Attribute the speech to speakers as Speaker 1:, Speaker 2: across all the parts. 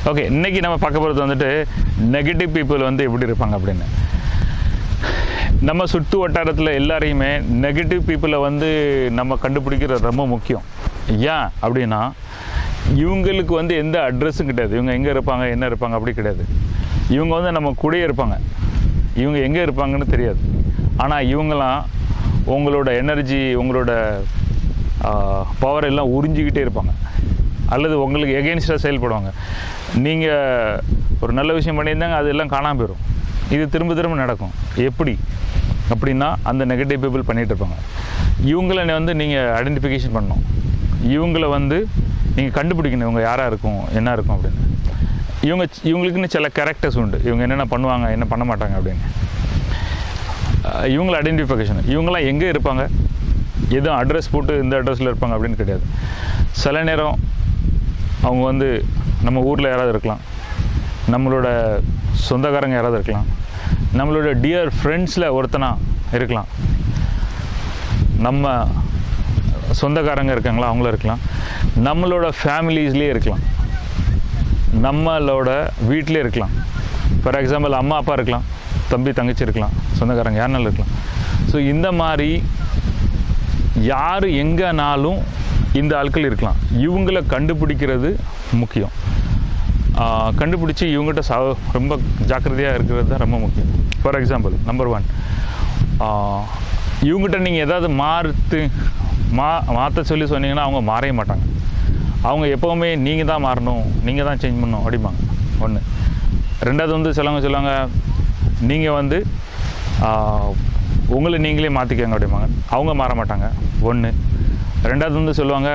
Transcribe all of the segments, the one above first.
Speaker 1: okay இன்னைக்கு நம்ம பார்க்க போகிறது வந்துட்டு நெகட்டிவ் பீப்புள் வந்து எப்படி இருப்பாங்க அப்படின்னு நம்ம சுற்று வட்டாரத்தில் எல்லாரையுமே நெகட்டிவ் பீப்புளை வந்து நம்ம கண்டுபிடிக்கிறது ரொம்ப முக்கியம் ஏன் அப்படின்னா இவங்களுக்கு வந்து எந்த அட்ரஸும் கிடையாது இவங்க எங்கே இருப்பாங்க என்ன இருப்பாங்க அப்படி கிடையாது இவங்க வந்து நம்ம கூடயே இருப்பாங்க இவங்க எங்கே இருப்பாங்கன்னு தெரியாது ஆனால் இவங்களாம் உங்களோட எனர்ஜி உங்களோட பவர் எல்லாம் உறிஞ்சிக்கிட்டே இருப்பாங்க அல்லது உங்களுக்கு எகென்ஸ்டாக செயல்படுவாங்க நீங்கள் ஒரு நல்ல விஷயம் பண்ணியிருந்தாங்க அது எல்லாம் காணாமல் போயிடும் இது திரும்ப திரும்ப நடக்கும் எப்படி அப்படின்னா அந்த நெகட்டிவ் பீப்புள் பண்ணிகிட்டு இருப்பாங்க இவங்கள வந்து நீங்கள் ஐடென்டிஃபிகேஷன் பண்ணணும் இவங்கள வந்து நீங்கள் கண்டுபிடிக்கணும் இவங்க யாராக இருக்கும் என்ன இருக்கும் அப்படின்னு இவங்க இவங்களுக்குன்னு சில கேரக்டர்ஸ் உண்டு இவங்க என்னென்ன பண்ணுவாங்க என்ன பண்ண மாட்டாங்க அப்படின்னு அஹ் இவங்கள ஐடென்டிஃபிகேஷன் இவங்களாம் எங்கே இருப்பாங்க எதுவும் அட்ரஸ் போட்டு இந்த அட்ரஸில் இருப்பாங்க அப்படின்னு கிடையாது சில நேரம் அவங்க வந்து நம்ம ஊரில் யாராவது இருக்கலாம் நம்மளோட சொந்தக்காரங்க யாராவது இருக்கலாம் நம்மளோட டியர் ஃப்ரெண்ட்ஸில் ஒருத்தனா இருக்கலாம் நம்ம சொந்தக்காரங்க இருக்காங்களா அவங்களும் இருக்கலாம் நம்மளோட ஃபேமிலிஸ்லேயே இருக்கலாம் நம்மளோட வீட்டிலே இருக்கலாம் ஃபார் எக்ஸாம்பிள் அம்மா அப்பா இருக்கலாம் தம்பி தங்கச்சி இருக்கலாம் சொந்தக்காரங்க யாருனாலும் இருக்கலாம் ஸோ இந்த மாதிரி யார் எங்கேனாலும் இந்த ஆட்கள் இருக்கலாம் இவங்கள கண்டுபிடிக்கிறது முக்கியம் ஆஹ் கண்டுபிடிச்சி இவங்ககிட்ட சா ரொம்ப ஜாக்கிரதையாக இருக்கிறது தான் ரொம்ப முக்கியம் ஃபார் எக்ஸாம்பிள் நம்பர் ஒன் இவங்ககிட்ட நீங்கள் ஏதாவது மாறுத்து மா மாற்ற சொல்லி சொன்னீங்கன்னா அவங்க மாறவே மாட்டாங்க அவங்க எப்போவுமே நீங்கள் தான் மாறணும் நீங்கள் தான் சேஞ்ச் பண்ணணும் அப்படிம்பாங்க ஒன்று ரெண்டாவது வந்து சிலவங்க சொல்லுவாங்க நீங்கள் வந்து ஆஹ், உங்களை நீங்களே மாற்றிக்கங்க அப்படிம்பாங்க அவங்க மாற மாட்டாங்க ஒன்று ரெண்டாவது வந்து சொல்லுவாங்க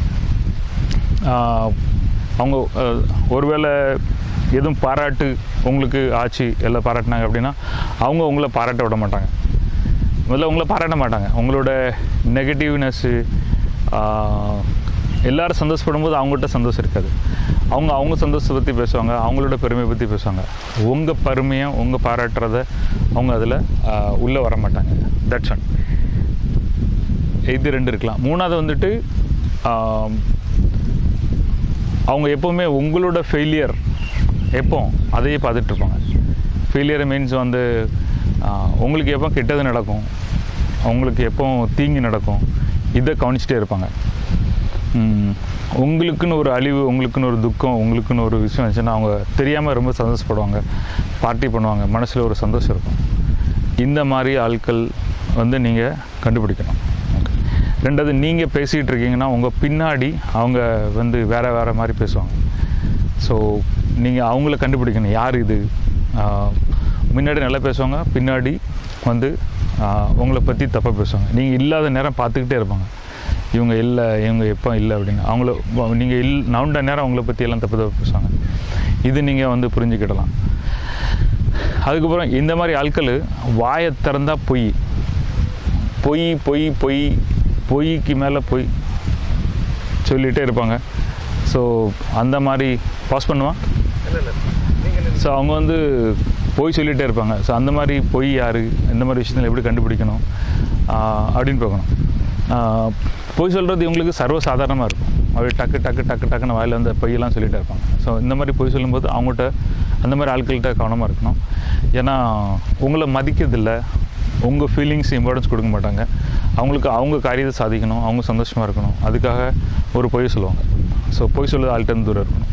Speaker 1: ஆஹ், அவங்க அஹ், ஒருவேளை எதுவும் பாராட்டு உங்களுக்கு ஆச்சு எல்லாம் பாராட்டினாங்க அப்படின்னா அவங்க உங்களை பாராட்ட விட மாட்டாங்க முதல்ல உங்களை பாராட்ட மாட்டாங்க உங்களோட நெகட்டிவ்னஸ்ஸு எல்லாரும் சந்தோஷப்படும் போது அவங்ககிட்ட சந்தோஷம் இருக்காது அவங்க அவங்க சந்தோஷத்தை பற்றி பேசுவாங்க அவங்களோட பெருமையை பற்றி பேசுவாங்க உங்கள் பெருமையை உங்கள் பாராட்டுறத அவங்க அதில் உள்ளே வர மாட்டாங்க தட்ஸ் ஒன் இது ரெண்டு இருக்கலாம் மூணாவது வந்துட்டு ஆஹ், அவங்க எப்போவுமே உங்களோட ஃபெயிலியர் எப்போ அதையே பார்த்துட்டு இருப்பாங்க ஃபெயிலியர் மீன்ஸ் வந்து ஆஹ், உங்களுக்கு எப்போ கெட்டது நடக்கும் உங்களுக்கு எப்போ தீங்கு நடக்கும் இதை கவனிச்சிட்டே இருப்பாங்க ம், உங்களுக்குன்னு ஒரு அழிவு உங்களுக்குன்னு ஒரு துக்கம் உங்களுக்குன்னு ஒரு விஷயம் இருந்துச்சுன்னா அவங்க தெரியாமல் ரொம்ப சந்தோஷப்படுவாங்க பார்ட்டி பண்ணுவாங்க மனசில் ஒரு சந்தோஷம் இருக்கும் இந்த மாதிரி ஆட்கள் வந்து நீங்கள் கண்டுபிடிக்கணும் ரெண்டாவது நீங்கள் பேசிகிட்டு இருக்கீங்கன்னா உங்கள் பின்னாடி அவங்க வந்து வேறு வேறு மாதிரி பேசுவாங்க ஸோ நீங்கள் அவங்கள கண்டுபிடிக்கணும் யார் இது ஆஹ், முன்னாடி நல்லா பேசுவாங்க பின்னாடி வந்து ஆஹ், உங்களை பற்றி தப்பாக பேசுவாங்க நீங்கள் இல்லாத நேரம் பார்த்துக்கிட்டே இருப்பாங்க இவங்க இல்லை இவங்க எப்போ இல்லை அப்படின்னு அவங்கள நீங்கள் இல் நவுண்ட நேரம் அவங்கள பற்றி எல்லாம் தப்பு தப்பு பேசுவாங்க இது நீங்கள் வந்து புரிஞ்சுக்கிடலாம் அதுக்கப்புறம் இந்த மாதிரி ஆட்கள் வாயை திறந்தா பொய் பொய் பொய் பொய் பொய்க்கு மேலே பொய் சொல்லிகிட்டே இருப்பாங்க ஸோ அந்த மாதிரி பாஸ் பண்ணுவான் ஸோ அவங்க வந்து பொய் சொல்லிகிட்டே இருப்பாங்க ஸோ அந்த மாதிரி பொய் யார் இந்த மாதிரி விஷயத்தில் எப்படி கண்டுபிடிக்கணும் ஆஹ் அப்படின்னு பார்க்கணும் ஆஹ் பொய் சொல்கிறது இவங்களுக்கு சர்வசாதாரணமாக இருக்கும் அப்படி டக்கு டக்கு டக்கு டக்குன்னு வாயில் வந்து பொய்யெல்லாம் சொல்லிகிட்டே இருப்பாங்க ஸோ இந்த மாதிரி பொய் சொல்லும்போது அவங்ககிட்ட அந்த மாதிரி ஆட்கள்கிட்ட கவனமாக இருக்கணும் ஏன்னா உங்களை மதிக்கிறதில்ல உங்கள் ஃபீலிங்ஸ் இம்பார்ட்டன்ஸ் கொடுக்க மாட்டாங்க அவங்களுக்கு அவங்க காரியத்தை சாதிக்கணும் அவங்க சந்தோஷமாக இருக்கணும் அதுக்காக ஒரு பொய் சொல்லுவாங்க ஸோ பொய் சொல்லுறது ஆள்கிட்ட தூரம் இருக்கணும்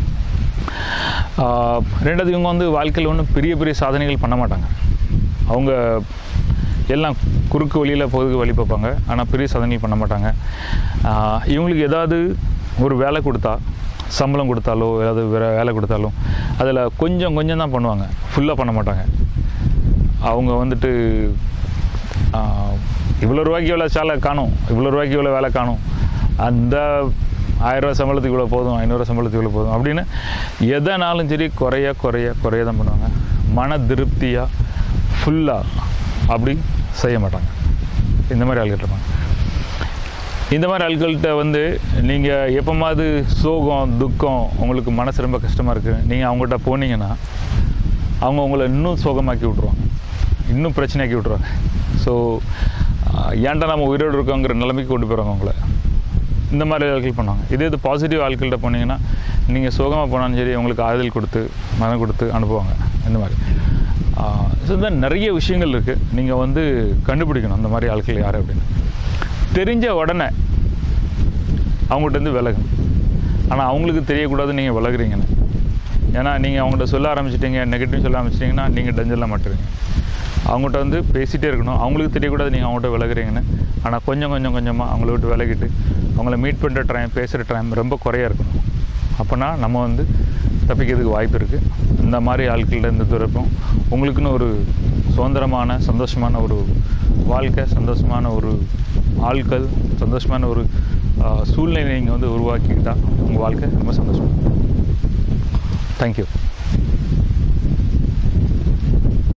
Speaker 1: ஆஹ் ரெண்டாவது இவங்க வந்து வாழ்க்கையில் ஒன்றும் பெரிய பெரிய சாதனைகள் பண்ண மாட்டாங்க அவங்க எல்லாம் குறுக்கு வழியில் பொதுக்கு வழி பார்ப்பாங்க ஆனால் பெரிய சாதனைகள் பண்ண மாட்டாங்க ஆஹ் இவங்களுக்கு ஏதாவது ஒரு வேலை கொடுத்தா சம்பளம் கொடுத்தாலோ ஏதாவது வேறு வேலை கொடுத்தாலும் அதில் கொஞ்சம் கொஞ்சம் தான் பண்ணுவாங்க ஃபுல்லாக பண்ண மாட்டாங்க அவங்க வந்துட்டு ஆஹ், இவ்வளோ ரூபாய்க்கு இவ்வளோ சேலை காணும் இவ்வளோ ரூபாய்க்கு இவ்வளோ வேலை காணும் அந்த ஆயிரரூவா சம்பளத்துக்கு இவ்வளோ போதும் ஐநூறுரூவா சம்பளத்துக்கு இவ்வளோ போதும் அப்படின்னு எதனாலும் சரி குறைய குறைய குறைய தான் பண்ணுவாங்க மன திருப்தியாக ஃபுல்லாக அப்படி செய்ய மாட்டாங்க இந்த மாதிரி ஆள்கிட்ட இருப்பாங்க இந்த மாதிரி ஆட்கள்கிட்ட வந்து நீங்கள் எப்போமாவது சோகம் துக்கம் உங்களுக்கு மனசு ரொம்ப கஷ்டமாக இருக்குது நீங்கள் அவங்ககிட்ட போனீங்கன்னா அவங்க உங்களை இன்னும் சோகமாக்கி விட்ருவாங்க இன்னும் பிரச்சனையாக்கி விட்ருவாங்க ஸோ ஏன்டா நம்ம உயிரோடு இருக்கோங்கிற நிலைமைக்கு கொண்டு போயிடுவாங்க உங்களை இந்த மாதிரி ஆட்கள் பண்ணுவாங்க இதே இது பாசிட்டிவ் ஆட்கள்கிட்ட போனீங்கன்னா நீங்கள் சோகமாக போனாலும் சரி உங்களுக்கு ஆறுதல் கொடுத்து மனம் கொடுத்து அனுப்புவாங்க இந்த மாதிரி ஸோ இந்த நிறைய விஷயங்கள் இருக்குது நீங்கள் வந்து கண்டுபிடிக்கணும் அந்த மாதிரி ஆட்கள் யார் அப்படின்னு தெரிஞ்ச உடனே அவங்ககிட்டருந்து விலகணும் ஆனால் அவங்களுக்கு தெரியக்கூடாது நீங்கள் விலகுறீங்கன்னு ஏன்னா நீங்கள் அவங்கள்ட்ட சொல்ல ஆரம்பிச்சிட்டீங்க நெகட்டிவ் சொல்ல ஆரம்பிச்சிட்டிங்கன்னா நீங்கள் டஞ்சரில் மாட்டுறீங்க அவங்ககிட்ட வந்து பேசிகிட்டே இருக்கணும் அவங்களுக்கு தெரியக்கூடாது நீங்கள் அவங்கள்ட்ட விலகுறீங்கன்னு ஆனால் கொஞ்சம் கொஞ்சம் கொஞ்சமாக அவங்கள விட்டு விலகிட்டு அவங்கள மீட் பண்ணுற டைம் பேசுகிற டைம் ரொம்ப குறையா இருக்கணும் அப்போனா நம்ம வந்து தப்பிக்கிறதுக்கு வாய்ப்பு இருக்குது இந்த மாதிரி ஆட்கள்கிட்ட இருந்து தூரப்பும் உங்களுக்குன்னு ஒரு சுதந்திரமான சந்தோஷமான ஒரு வாழ்க்கை சந்தோஷமான ஒரு ஆட்கள் சந்தோஷமான ஒரு ஆஹ், சூழ்நிலை நீங்கள் வந்து உருவாக்கிக்கிட்டால் உங்கள் வாழ்க்கை ரொம்ப சந்தோஷம் தேங்க்யூ